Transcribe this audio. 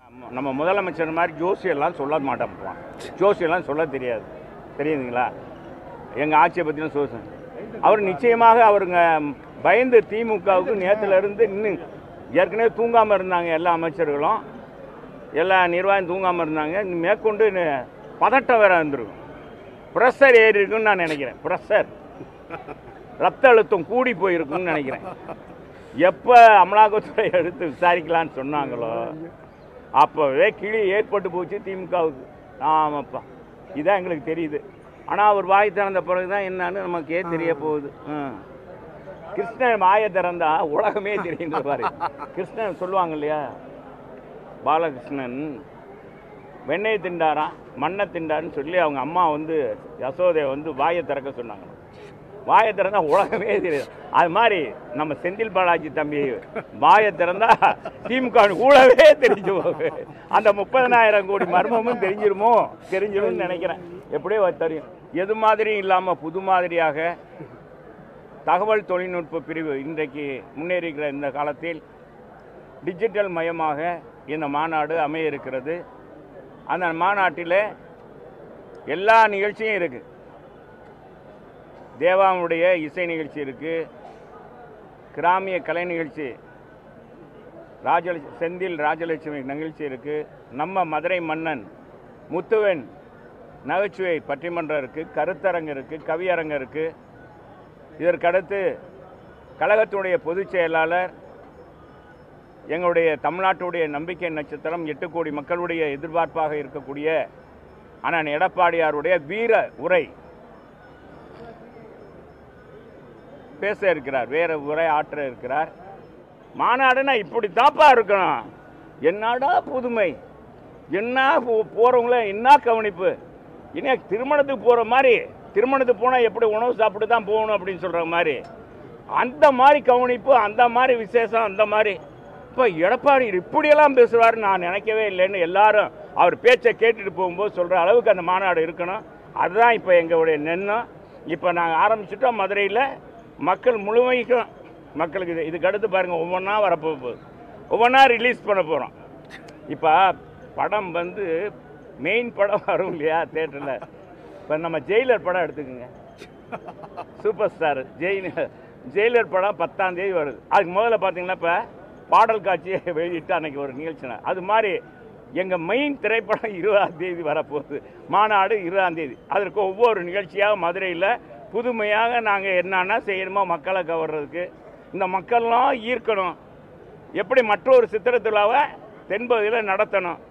நம்ம- நம்ம முதலமைச்சர் மாதிரி ஜோசியெல்லாம் சொல்ல மாட்டோம் ஜோசியெல்லாம் சொல்ல தெரியாது தெரியுதுங்களா எங்கள் ஆட்சியை பற்றின சோசன் அவர் நிச்சயமாக அவருங்க பயந்து திமுகவுக்கு நேத்துல இருந்து இன்னும் ஏற்கனவே தூங்காமல் இருந்தாங்க எல்லா அமைச்சர்களும் எல்லா நிர்வாகம் தூங்காமல் இருந்தாங்க இன்னும் மேற்கொண்டு ந- பதட்டம் வேற இருந்திருக்கும் ப்ரெஷர் ஏறி இருக்குன்னு நான் நினைக்கிறேன் ப்ரெஷர் ரத்த அழுத்தம் கூடி போயிருக்குன்னு நினைக்கிறேன் எப்போ அமலாக்கத்துறை எடுத்து விசாரிக்கலான்னு சொன்னாங்களோ அப்போவே கிளி ஏற்பட்டு போச்சு திமுகவுக்கு ஆமாப்பா இதான் எங்களுக்கு தெரியுது ஆனால் அவர் வாய் திறந்த பிறகு தான் என்னன்னு நமக்கே தெரிய போகுது ம். கிருஷ்ணன் வாயை திறந்தா உலகமே தெரியும் பாரு கிருஷ்ணன் சொல்லுவாங்க இல்லையா பாலகிருஷ்ணன் வெண்ணெய் திண்டாராம் மண்ணை திண்டாருன்னு சொல்லி அவங்க அம்மா வந்து யசோதையை வந்து வாயை திறக்க சொன்னாங்க வாயை திறந்தா உலகமே தெரியும் அது மாதிரி நம்ம செந்தில் பாலாஜி தம்பி வாயை திறந்தா திமுக கூடவே தெரிஞ்சு போகும் அந்த முப்பதனாயிரம் கோடி மர்மமும் தெரிஞ்சிருமோ தெரிஞ்சிரும்னு நினைக்கிறேன் எப்படியோ அது தெரியும் எது மாதிரியும் இல்லாமல் புது மாதிரியாக தகவல் தொழில்நுட்ப பிரிவு இன்றைக்கு முன்னேறிக்கிற இந்த காலத்தில் டிஜிட்டல் மயமாக இந்த மாநாடு அமைய இருக்கிறது அந்த மாநாட்டில் எல்லா நிகழ்ச்சியும் இருக்குது தேவாவுடைய இசை நிகழ்ச்சி இருக்குது கிராமிய கலை நிகழ்ச்சி ராஜலட்சுமி செந்தில் ராஜலட்சுமி நிகழ்ச்சி இருக்குது நம்ம மதுரை மன்னன் முத்துவன் நகைச்சுவை பட்டிமன்றம் இருக்குது கருத்தரங்கு இருக்குது கவியரங்கு இருக்குது இதற்கடுத்து கழகத்துடைய பொதுச் செயலாளர் எங்களுடைய தமிழ்நாட்டுடைய நம்பிக்கை நட்சத்திரம் எட்டு கோடி மக்களுடைய எதிர்பார்ப்பாக இருக்கக்கூடிய அண்ணன் எடப்பாடியாருடைய வீர உரை பேச இருக்கிறார் வேற உரை ஆற்ற இருக்கிறார் மாநாடுனா இப்படி தாப்பா இருக்கணும் என்னடா புதுமை என்ன போ- போறவங்கள என்ன கவனிப்பு இனி திருமணத்துக்கு போற மாதிரி திருமணத்துக்கு போனா எப்படி உணவு சாப்பிட்டு தான் போகணும் அப்படின்னு சொல்ற மாதிரி அந்த மாதிரி கவனிப்பு அந்த மாதிரி விசேஷம் அந்த மாதிரி இப்போ எடப்பாடி இப்படியெல்லாம் பேசுவாருன்னு நான் நினைக்கவே இல்லைன்னு எல்லாரும் அவர் பேச்சை கேட்டுட்டு போகும்போது சொல்ற அளவுக்கு அந்த மாநாடு இருக்கணும் அதுதான் இப்போ எங்களுடைய நெண்ணம் இப்போ நாங்கள் ஆரம்பிச்சிட்டோம் மதுரையில் மக்கள் முழுமைக்கும் மக்களுக்கு இது இதுக்கு அடுத்து பாருங்கள் ஒவ்வொன்றா வரப்போகுது ஒவ்வொன்றா ரிலீஸ் பண்ண போகிறோம் இப்போ படம் வந்து மெயின் படம் வரும் இல்லையா தேட்டரில் இப்போ நம்ம ஜெயிலர் படம் எடுத்துக்கோங்க சூப்பர் ஸ்டார் ஜெயின் ஜெயிலர் படம் பத்தாம் தேதி வருது அதுக்கு முதல்ல பார்த்தீங்கன்னா இப்போ பாடல் காட்சியை வெளியிட்டு அன்னைக்கு ஒரு நிகழ்ச்சி நட- அது மாதிரி எங்கள் மெயின் திரைப்படம் இருபதாம் தேதி வரப்போகுது மாநாடு இருபதாம் தேதி அதற்கு ஒவ்வொரு நிகழ்ச்சியாக மதுரையில் புதுமையாக நாங்கள் என்னென்ன செய்யணுமோ மக்களை கவர்றதுக்கு இந்த மக்கள்லாம் ஈர்க்கணும் எப்படி மற்றொரு சித்திர திருவிழாவை தென்பகுதியில் நடத்தணும்